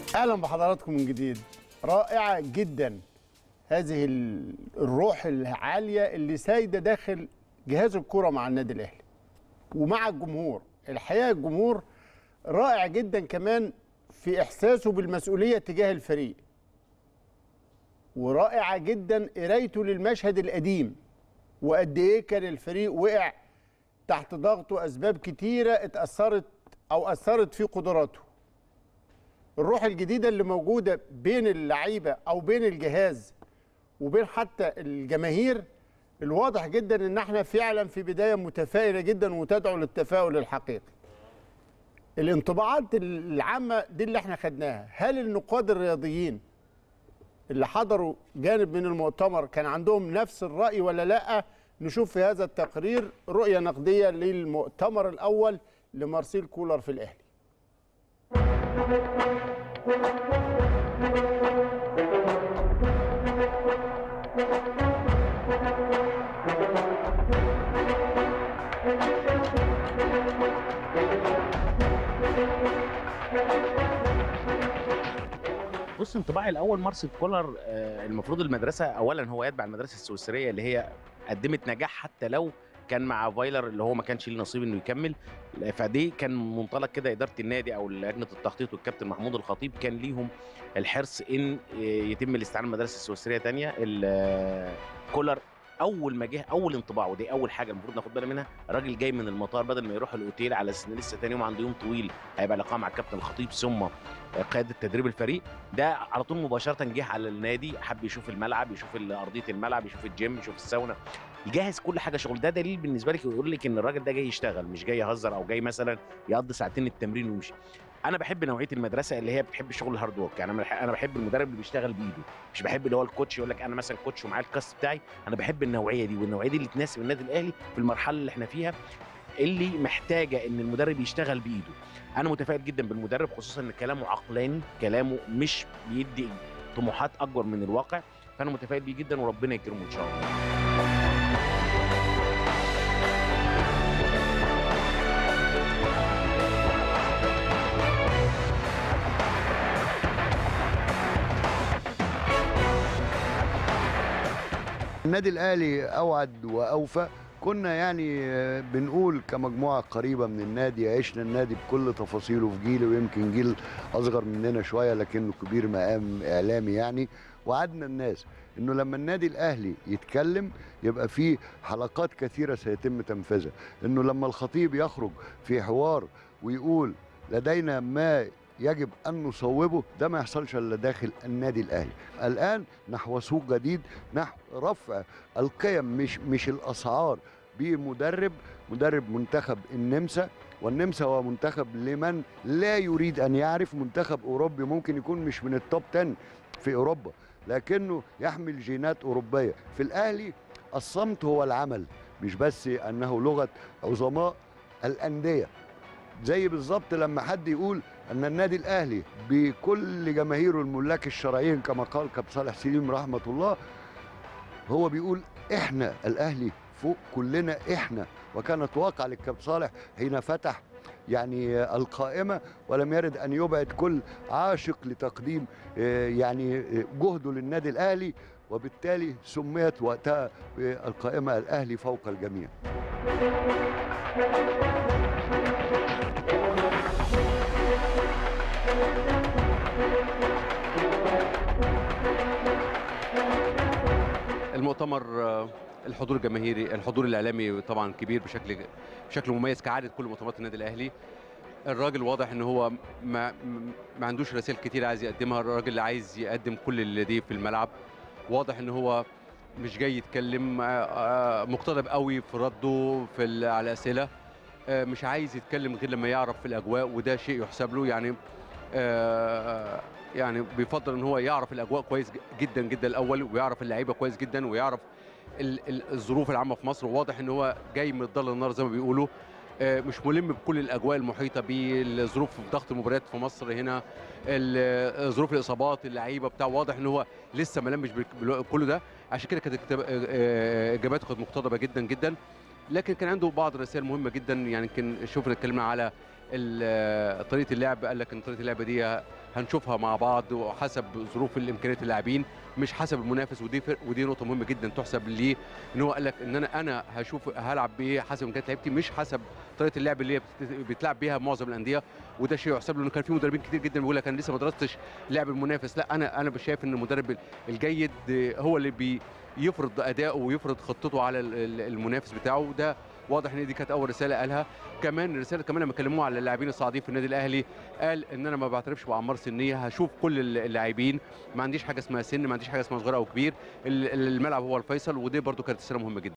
اهلا بحضراتكم من جديد رائعه جدا هذه ال- الروح العاليه اللي سايده داخل جهاز الكره مع النادي الاهلي ومع الجمهور الحقيقه الجمهور رائع جدا كمان في احساسه بالمسؤوليه تجاه الفريق ورائعه جدا قرايته للمشهد القديم وقد ايه كان الفريق وقع تحت ضغط واسباب كتيره اتاثرت او اثرت في قدراته الروح الجديده اللي موجوده بين اللعيبه او بين الجهاز وبين حتى الجماهير الواضح جدا ان احنا فعلا في بدايه متفائله جدا وتدعو للتفاؤل الحقيقي الانطباعات العامه دي اللي احنا خدناها هل النقاد الرياضيين اللي حضروا جانب من المؤتمر كان عندهم نفس الراي ولا لا نشوف في هذا التقرير رؤيه نقديه للمؤتمر الاول لمارسيل كولر في الاهلي بص انطباعي الاول مارسيل كولر آه، المفروض المدرسه اولا هو يتبع المدرسه السويسريه اللي هي قدمت نجاح حتى لو كان مع فايلر اللي هو ما كانش ليه نصيب انه يكمل فدي كان منطلق كده اداره النادي او لجنه التخطيط والكابتن محمود الخطيب كان ليهم الحرص ان آه، يتم الاستعانه بالمدرسه السويسريه تانية ال- آه، كولر اول ما جه اول انطباع ودي اول حاجه المفروض ناخد بالنا منها الراجل جاي من المطار بدل ما يروح الاوتيل على اساس ان لسه تاني يوم عنده يوم طويل هيبقى لقاء مع الكابتن الخطيب ثم قياده تدريب الفريق ده على طول مباشره جه على النادي حب يشوف الملعب يشوف ال- ارضيه الملعب يشوف الجيم يشوف الساونا يجهز كل حاجه شغل ده دليل بالنسبه لك يقول لك ان الراجل ده جاي يشتغل مش جاي يهزر او جاي مثلا يقضي ساعتين التمرين ويمشي انا بحب نوعيه المدرسه اللي هي بتحب الشغل الهارد ورك يعني انا بح- انا بحب المدرب اللي بيشتغل بايده مش بحب اللي هو الكوتش يقول لك انا مثلا كوتش ومعايا الكاست بتاعي انا بحب النوعيه دي والنوعيه دي اللي تناسب النادي الاهلي في المرحله اللي احنا فيها اللي محتاجه ان المدرب يشتغل بايده انا متفائل جدا بالمدرب خصوصا ان كلامه عقلاني كلامه مش بيدي طموحات اكبر من الواقع فانا متفائل بيه جدا وربنا يكرمه ان شاء الله النادي الاهلي اوعد واوفى كنا يعني آه، بنقول كمجموعه قريبه من النادي عشنا النادي بكل تفاصيله في جيل ويمكن جيل اصغر مننا شويه لكنه كبير مقام اعلامي يعني وعدنا الناس انه لما النادي الاهلي يتكلم يبقى فيه حلقات كثيره سيتم تنفيذها انه لما الخطيب يخرج في حوار ويقول لدينا ما يجب ان نصوبه ده ما يحصلش الا داخل النادي الاهلي الان نحو سوق جديد نحو رفع القيم مش مش الاسعار بمدرب مدرب منتخب النمسا والنمسا هو منتخب لمن لا يريد ان يعرف منتخب اوروبي ممكن يكون مش من التوب 10 في اوروبا لكنه يحمل جينات اوروبيه في الاهلي الصمت هو العمل مش بس انه لغه عظماء الانديه زي بالظبط لما حد يقول ان النادي الاهلي بكل جماهيره الملاك الشرعيين كما قال كابتن صالح سليم رحمه الله هو بيقول احنا الاهلي فوق كلنا احنا وكانت واقع للكابتن صالح حين فتح يعني القائمه ولم يرد ان يبعد كل عاشق لتقديم آه، يعني آه، جهده للنادي الاهلي وبالتالي سميت وقتها بالقائمه الاهلي فوق الجميع المؤتمر آه، الحضور الجماهيري الحضور الاعلامي طبعا كبير بشكل بشكل مميز كعاده كل مؤتمرات النادي الاهلي الراجل واضح ان هو ما ما عندوش رسائل كتير عايز يقدمها الراجل اللي عايز يقدم كل اللي لديه في الملعب واضح ان هو مش جاي يتكلم آه، آه، مقتضب قوي في رده في ال- على الاسئله آه، مش عايز يتكلم غير لما يعرف في الاجواء وده شيء يحسب له يعني آه، يعني بيفضل ان هو يعرف الاجواء كويس جدا جدا الاول ويعرف اللعيبه كويس جدا ويعرف ال- ال- الظروف العامه في مصر وواضح ان هو جاي من الضل للنار زي ما بيقولوا آه، مش ملم بكل الاجواء المحيطه بالظروف في ضغط المباريات في مصر هنا ال- ظروف الاصابات اللعيبه بتاع واضح ان هو لسه ما لمش بكل ده عشان كده كانت اكتب- آه، آه، اجاباته كانت مقتضبه جدا جدا لكن كان عنده بعض الرسائل مهمه جدا يعني يمكن شفنا اتكلمنا على ال- طريقه اللعب قال لك ان طريقه اللعب دي هنشوفها مع بعض وحسب ظروف الامكانيات اللاعبين مش حسب المنافس ودي فرق ودي نقطه مهمه جدا تحسب ليه ان هو قال لك ان انا انا هشوف هلعب بايه حسب امكانيات لعيبتي مش حسب طريقه اللعب اللي هي بت- بتلعب بيها معظم الانديه وده شيء يحسب له انه كان في مدربين كتير جدا بيقول لك انا لسه ما درستش لعب المنافس لا انا انا شايف ان المدرب الجيد هو اللي بي يفرض اداؤه ويفرض خطته على ال- ال- المنافس بتاعه وده واضح ان دي كانت اول رساله قالها كمان الرساله كمان لما كلموه على اللاعبين الصاعدين في النادي الاهلي قال ان انا ما بعترفش باعمار سنيه هشوف كل ال- اللاعبين ما عنديش حاجه اسمها سن ما عنديش حاجه اسمها صغير او كبير ال- الملعب هو الفيصل ودي برضو كانت رساله مهمه جدا